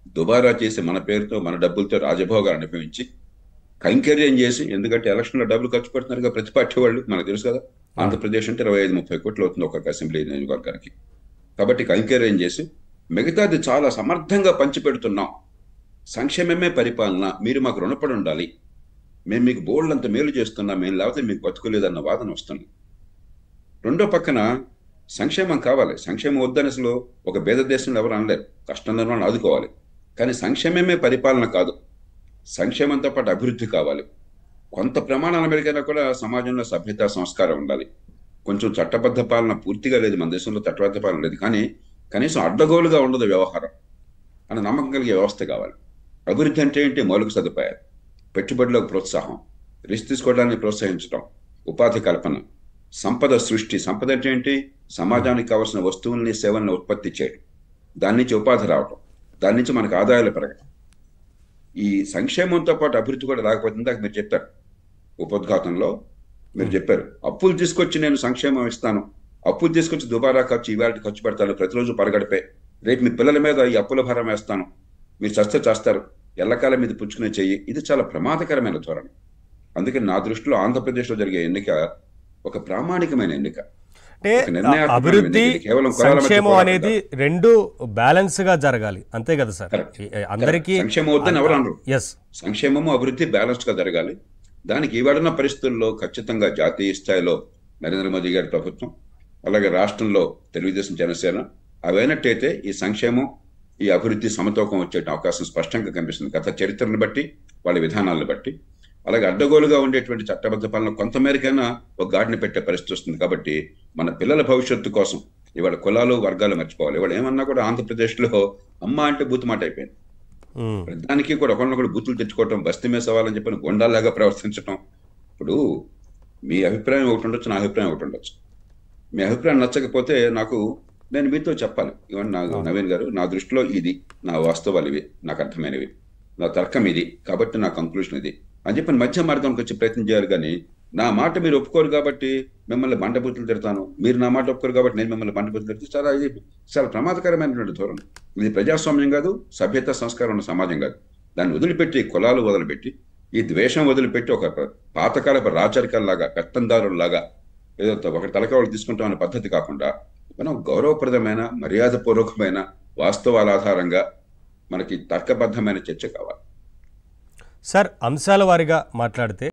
దుబారా చేసి మన పేరుతో మన డబ్బులతో రాజభోగాలు అనుభవించి కైంకర్యం చేసి ఎందుకంటే ఎలక్షన్లో డబ్బులు ఖర్చు పెడుతున్నారుగా ప్రతి పార్టీ వాళ్ళు మనకు తెలుసు కదా ఆంధ్రప్రదేశ్ అంటే ఇరవై ఐదు ముప్పై కోట్లు అవుతుంది ఒక్కొక్క అసెంబ్లీ నియోజకవర్గానికి కాబట్టి కైంకర్యం చేసి మిగతాది చాలా సమర్థంగా పంచిపెడుతున్నాం సంక్షేమమే పరిపాలన మీరు మాకు రుణపడి ఉండాలి మేము మీకు బోల్డ్ అంత మేలు చేస్తున్నాం మేము లేకపోతే మీకు బతుకులేదన్న వాదన వస్తుంది రెండో పక్కన సంక్షేమం కావాలి సంక్షేమం వద్దని అసలు ఒక భేద దేశంలో ఎవరు అనలేరు కష్టంలో వాళ్ళని ఆదుకోవాలి కానీ సంక్షేమమే పరిపాలన కాదు సంక్షేమంతో పాటు అభివృద్ధి కావాలి కొంత ప్రమాణాల మేరకైనా కూడా సమాజంలో సభ్యత సంస్కారం ఉండాలి కొంచెం చట్టబద్ధ పాలన పూర్తిగా లేదు మన దేశంలో చట్టబద్ధ పాలన లేదు కానీ కనీసం అడ్డగోలుగా ఉండదు వ్యవహారం అని నమ్మకం కలిగే వ్యవస్థ కావాలి అభివృద్ధి అంటే ఏంటి మౌలిక సదుపాయాలు పెట్టుబడులకు ప్రోత్సాహం రిస్క్ తీసుకోవడానికి ప్రోత్సహించడం ఉపాధి కల్పన సంపద సృష్టి సంపద అంటే ఏంటి సమాజానికి కావాల్సిన వస్తువుల్ని సేవల్ని ఉత్పత్తి చేయడం దాని నుంచి ఉపాధి రావడం దాని నుంచి మనకు ఆదాయాలు పెరగడం ఈ సంక్షేమంతో పాటు అభివృద్ధి కూడా రాకపోతే ఇందాక మీరు చెప్పారు ఉపోద్ఘాతంలో మీరు చెప్పారు అప్పులు తీసుకొచ్చి నేను సంక్షేమం ఇస్తాను అప్పులు తీసుకొచ్చి దుబారా ఖర్చు ఇవాళ ఖర్చు పెడతాను ప్రతిరోజు పరగడిపే రేపు మీ పిల్లల మీద ఈ అప్పుల భారం వేస్తాను మీరు చస్తే చేస్తారు ఎల్లకాలం మీద పుచ్చుకునే చెయ్యి ఇది చాలా ప్రమాదకరమైన ధోరణి అందుకని నా దృష్టిలో ఆంధ్రప్రదేశ్లో జరిగే ఎన్నిక ఒక ప్రామాణికమైన ఎన్నిక అంటే ఒక నిర్ణయాత్మకమైన అభివృద్ధి ఎన్నిక. ఇది కేవలం కులాల మధ్య సంక్షేమం పోరాటం అనేది రెండు బ్యాలెన్స్ గా జరగాలి అంతే కదా సార్ Correct. ఈ- అందరికీ సంక్షేమం వద్దని ఎవరు అనరు ఎస్ సంక్షేమము అభివృద్ధి బ్యాలెన్స్ గా జరగాలి దానికి ఇవాడున్న పరిస్థితుల్లో ఖచ్చితంగా జాతీయ స్థాయిలో నరేంద్ర మోదీ గారి ప్రభుత్వం అలాగే రాష్ట్రంలో తెలుగుదేశం జనసేన అవైనట్టయితే ఈ సంక్షేమం ఈ అభివృద్ధి సమతూకం వచ్చే అవకాశం స్పష్టంగా కనిపిస్తుంది గత చరిత్రను బట్టి వాళ్ళ విధానాలను బట్టి అలాగే అడ్డగోలుగా ఉండేటువంటి చట్టబద్ధ పాలన కొంతమేరకైనా ఒక గాడిని పెట్టే పరిస్థితి వస్తుంది కాబట్టి మన పిల్లల భవిష్యత్తు కోసం ఇవాళ కులాలు వర్గాలు మర్చిపోవాలి ఇవాళ ఏమన్నా కూడా ఆంధ్రప్రదేశ్లో అమ్మ అంటే బూతు మాట అయిపోయింది ఉమ్, దానికి కూడా ఒకరినొకరు బూతులు తెచ్చుకోవటం బస్తీ మీద సవాలని చెప్పిన గొండాలాగా ప్రవర్తించటం ఇప్పుడు మీ అభిప్రాయం ఒకటి ఉండొచ్చు నా అభిప్రాయం ఒకటి ఉండొచ్చు మీ అభిప్రాయం నచ్చకపోతే నాకు నేను మీతో చెప్పాలి ఇవన్నీ నా నవీన్ గారు నా దృష్టిలో ఇది నా వాస్తవాలు ఇవి నాకు అర్థమైనవి నా తర్కం ఇది కాబట్టి నా కంక్లూషన్ ఇది అని చెప్పి మధ్య మార్గానికి వచ్చి ప్రయత్నం చేయాలి కానీ నా మాట మీరు ఒప్పుకోరు కాబట్టి మిమ్మల్ని బండబూతులు తిడతాను మీరు నా మాట ఒప్పుకోరు కాబట్టి నేను మిమ్మల్ని బండబూతులు తిడితే చాలా ఇది చాలా ప్రమాదకరమైనటువంటి ధోరణి ఇది ప్రజాస్వామ్యం కాదు సభ్యత సంస్కారం ఉన్న సమాజం కాదు దాన్ని వదిలిపెట్టి కులాలు వదిలిపెట్టి ఈ ద్వేషం వదిలిపెట్టి ఒక పాతకాలపు రాచరికల్లాగా పెత్తందారుల్లాగా ఏదో ఒక తలకావలు తీసుకుంటాం అనే పద్ధతి కాకుండా మనం గౌరవప్రదమైన మర్యాదపూర్వకమైన వాస్తవాల ఆధారంగా మనకి తర్కబద్ధమైన చర్చ కావాలి సార్ అంశాల వారీగా మాట్లాడితే